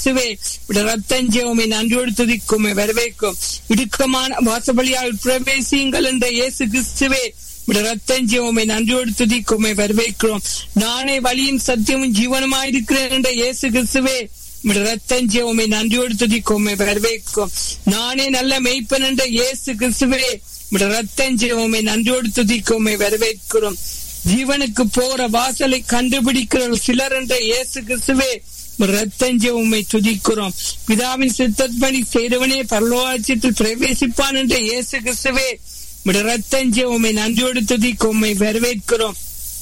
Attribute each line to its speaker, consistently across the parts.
Speaker 1: கிறிஸ்துவே உடைய ரத்தஞ்சேவமை நன்றியோடு துதிக்குமே வரவேற்கும் இடுக்கமான வாசபலியால் பிரவேசியுங்கள் என்ற இயேசு கிறிஸ்துவே உடைய ரத்தஞ்சேவமை நன்றியோடு துதிக்குமே வரவேற்கிறோம் நானே வழியும் சத்தியமும் ஜீவனமாயிருக்கிறேன் என்ற இயேசு கிறிஸ்துவே உடைய ரத்தஞ்சேவமை நன்றியோடு துதிக்குமே வரவேற்கும் நானே நல்ல மெய்ப்பன் என்ற இயேசு கிறிஸ்துவே உடைய ரத்தஞ்சேவமை நன்றியோடு துதிக்குமே வரவேற்கிறோம் ஜீவனுக்கு போற வாசலை கண்டுபிடிக்கிற சிலர் என்ற இயேசு கிறிஸ்துவே ரத்தஞ்ச உண்மை துதிக்கிறோம் பிதாவின் சித்தப்படி செய்தவனே பரலோகாட்சியத்தில் பிரவேசிப்பான் என்ற இயேசு கிறிஸ்துவே ரத்தஞ்ச உண்மை நன்றியோடு துதிக்க உண்மை வரவேற்கிறோம்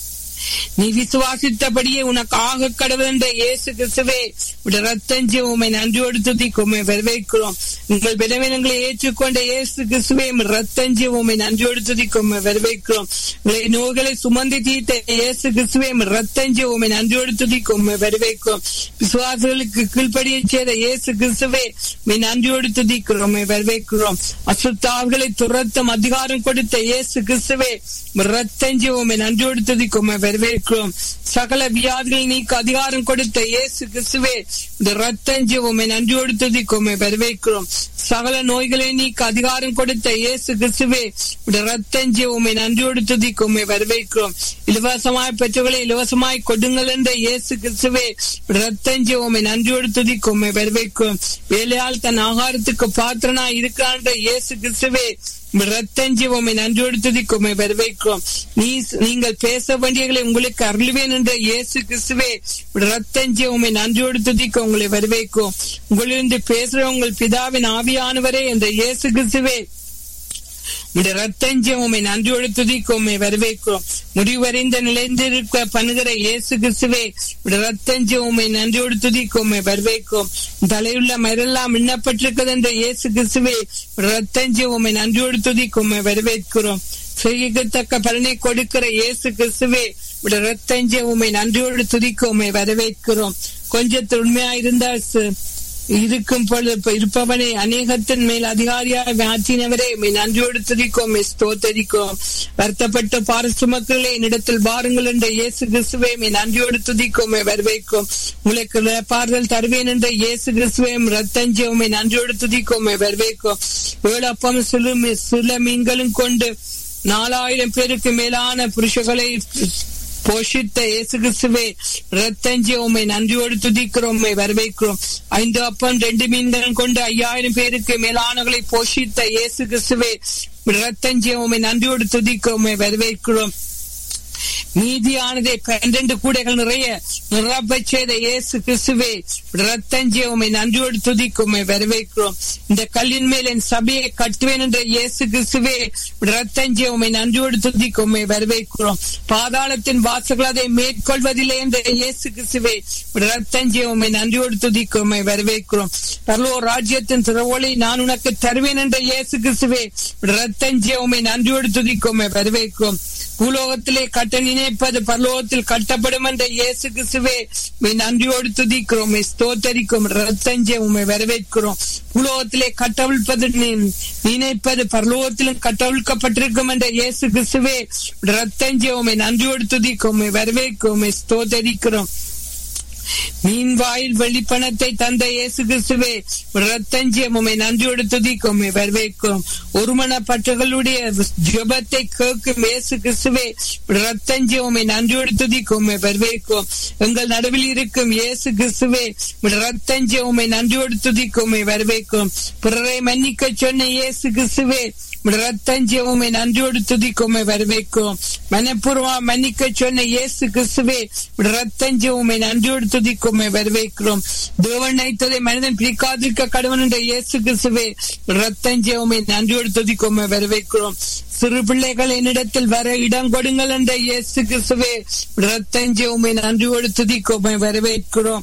Speaker 1: நீ விசுவாசித்தபடியே உனக்கு ஆக கடவுள் என்ற இயேசு கிறிஸ்துவே உடைய ரத்தஞ்ச உண்மை நன்றியோடு துதிக்க உண்மை வரவேற்கிறோம் உங்கள் பலவீனங்களை ஏற்றுக்கொண்ட இயேசு கிறிஸ்துவே ரத்தஞ்ச உண்மை நன்றியோடு துதிக்க உண்மை வரவேற்கிறோம் உங்களை நோய்களை சுமந்து தீர்த்த இயேசு கிறிஸ்துவே ரத்தஞ்ச உண்மை நன்றியோடு துதிக்க உண்மை வரவேற்கிறோம் விசுவாசிகளுக்கு கீழ்ப்படிய செய்த இயேசு கிறிஸ்துவே உண்மை நன்றியோடு துதிக்கிறோம் வரவேற்கிறோம் அசுத்தாவுகளை துரத்தும் அதிகாரம் கொடுத்த இயேசு கிறிஸ்துவே ரத்தஞ்ச உண்மை நன்றியோடு துதிக்க உண்மை வரவேற்கிறோம் சகல வியாதிகளை நீக்க அதிகாரம் கொடுத்த இயேசு கிறிஸ்துவே இந்த ரத்தஞ்சு உண்மை நன்றியோடு துதிக்குமே வரவேற்கிறோம் சகல நோய்களை நீக்க அதிகாரம் கொடுத்த இயேசு கிறிஸ்துவே இந்த ரத்தஞ்சு உண்மை நன்றியோடு துதிக்குமே வரவேற்கிறோம் இலவசமாய் பெற்றவர்களை இலவசமாய் கொடுங்கள் என்ற இயேசு கிறிஸ்துவே ரத்தஞ்சு உண்மை நன்றியோடு துதிக்குமே வரவேற்கிறோம் வேலையால் தன் ஆகாரத்துக்கு பாத்திரனாய் இருக்கிறான் இயேசு கிறிஸ்துவே ரத்தஞ்சி உண்மை நன்றியோடு துதிக்குமை வரவேற்கிறோம் நீ நீங்கள் பேச வேண்டியகளை உங்களுக்கு அருள்வேன் என்ற இயேசு கிறிஸ்துவே ரத்தஞ்சி உண்மை நன்றியோடு துதிக்க உங்களை வரவேற்கும் உங்களிருந்து பேசுற உங்கள் பிதாவின் ஆவியானவரே என்ற இயேசு கிறிஸ்துவே உடைய ரத்தஞ்ச உண்மை நன்றியோடு துதிக்க உண்மை வரவேற்கிறோம் முடிவறிந்த நிலைந்திருக்க பண்ணுகிற இயேசு கிறிஸ்துவே உடைய ரத்தஞ்ச உண்மை நன்றியோடு துதிக்க உண்மை வரவேற்கும் தலையுள்ள மரெல்லாம் எண்ணப்பட்டிருக்கிறது என்ற இயேசு கிறிஸ்துவே ரத்தஞ்ச உண்மை நன்றியோடு துதிக்க உண்மை வரவேற்கிறோம் செய்யத்தக்க பலனை கொடுக்கிற இயேசு கிறிஸ்துவே உடைய ரத்தஞ்ச உண்மை நன்றியோடு துதிக்க உண்மை வரவேற்கிறோம் கொஞ்சத்தில் உண்மையா இருந்தா இருக்கும் பொழுது இருப்பவனே அநேகத்தின் மேல் அதிகாரியாக மாற்றினவரே நன்றியோடு துதிக்கும் ஸ்தோத்தரிக்கும் வருத்தப்பட்ட பார சுமக்களே என்னிடத்தில் பாருங்கள் என்ற இயேசு கிறிஸ்துவே நன்றியோடு துதிக்கும் வரவேற்கும் உங்களுக்கு பாறுதல் தருவேன் என்ற இயேசு கிறிஸ்துவே ரத்தஞ்சவுமே நன்றியோடு துதிக்கும் வரவேற்கும் ஏழப்பம் சிறு சில மீன்களும் கொண்டு நாலாயிரம் பேருக்கு மேலான புருஷர்களை போஷித்த இயேசு கிறிஸ்துவே ரத்தஞ்சி உண்மை நன்றியோடு துதிக்கிறோம் உண்மை வரவேற்கிறோம் ஐந்து அப்பம் ரெண்டு மீன்களும் கொண்டு ஐயாயிரம் பேருக்கு மேலானவர்களை போஷித்த இயேசு கிறிஸ்துவே ரத்தஞ்சி உண்மை நன்றியோடு துதிக்க உண்மை வரவேற்கிறோம் மீதியானதை பன்னிரண்டு கூடைகள் நிறைய நிரப்ப செய்த இயேசு கிறிஸ்துவே ரத்தஞ்சி உண்மை நன்றியோடு துதிக்க உண்மை வரவேற்கிறோம் இந்த கல்லின் மேல் என் சபையை கட்டுவேன் என்ற இயேசு கிறிஸ்துவே ரத்தஞ்சி உண்மை நன்றியோடு துதிக்க உண்மை வரவேற்கிறோம் பாதாளத்தின் வாசல்கள் அதை மேற்கொள்வதில்லை என்ற இயேசு கிறிஸ்துவே ரத்தஞ்சி உண்மை நன்றியோடு துதிக்க உண்மை வரவேற்கிறோம் பரலோ ராஜ்யத்தின் திறவோலை நான் உனக்கு தருவேன் என்ற இயேசு கிறிஸ்துவே ரத்தஞ்சி உண்மை நன்றியோடு துதிக்க உண்மை வரவேற்கிறோம் பூலோகத்திலே கட்ட நினைப்பது பரலோகத்தில் கட்டப்படும் என்ற இயேசு கிறிஸ்துவே நன்றியோடு துதிக்கிறோம் ஸ்தோத்தரிக்கும் ரத்தஞ்சே உண்மை வரவேற்கிறோம் பூலோகத்திலே கட்டவிழ்ப்பது நினைப்பது பரலோகத்திலும் கட்டவிழ்க்கப்பட்டிருக்கும் என்ற இயேசு கிறிஸ்துவே ரத்தஞ்சே உண்மை நன்றியோடு துதிக்கும் வரவேற்கும் ஸ்தோத்தரிக்கிறோம் மீன் வாயில் வெளிப்பணத்தை தந்த இயேசு கிறிஸ்துவே ரத்தஞ்சியம் உண்மை நன்றியோடு துதிக்கும் வரவேற்கும் ஒருமனப்பட்டகளுடைய ஜபத்தை கேட்கும் இயேசு கிறிஸ்துவே ரத்தஞ்சியம் உண்மை நன்றியோடு துதிக்கும் வரவேற்கும் எங்கள் நடுவில் இருக்கும் இயேசு கிறிஸ்துவே ரத்தஞ்சியம் உண்மை நன்றியோடு துதிக்கும் வரவேற்கும் பிறரை மன்னிக்க சொன்ன இயேசு கிறிஸ்துவே ரத்தஞ்சியவுமை நன்றியோடு துதிக்குமை வரவேற்கும் மனப்பூர்வமா மன்னிக்க சொன்ன இயேசு கிறிஸ்துவே ரத்தஞ்சியவுமை நன்றியோடு துதிக்குமை வரவேற்கிறோம் தேவன் நினைத்ததை மனிதன் பிரிக்காதிருக்க கடவுள் என்ற இயேசு கிறிஸ்துவே ரத்தஞ்சியவுமை நன்றியோடு துதிக்குமை வரவேற்கிறோம் சிறு பிள்ளைகள் என்னிடத்தில் வர இடம் கொடுங்கள் என்ற இயேசு கிறிஸ்துவே ரத்தஞ்சியவுமை நன்றியோடு துதிக்குமை வரவேற்கிறோம்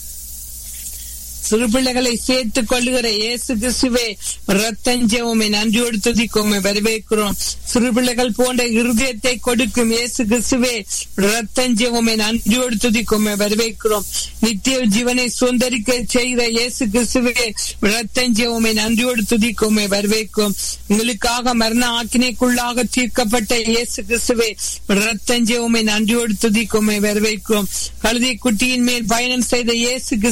Speaker 1: சிறு பிள்ளைகளை சேர்த்துக் கொள்ளுகிற இயேசு கிறிஸ்துவே ரத்தஞ்சவுமை நன்றியோடு துதிக்குமை வரவேற்கிறோம் சிறு பிள்ளைகள் போன்ற இருதயத்தை கொடுக்கும் இயேசு கிறிஸ்துவே ரத்தஞ்சவுமை நன்றியோடு துதிக்குமை வரவேற்கிறோம் நித்திய ஜீவனை சுந்தரிக்க செய்கிற இயேசு கிறிஸ்துவே ரத்தஞ்சவுமை நன்றியோடு துதிக்குமை வரவேற்கும் உங்களுக்காக மரண ஆக்கினைக்குள்ளாக தீர்க்கப்பட்ட இயேசு கிறிஸ்துவே ரத்தஞ்சவுமை நன்றியோடு துதிக்குமை வரவேற்கும் கழுதை குட்டியின் மேல் பயணம் செய்த இயேசு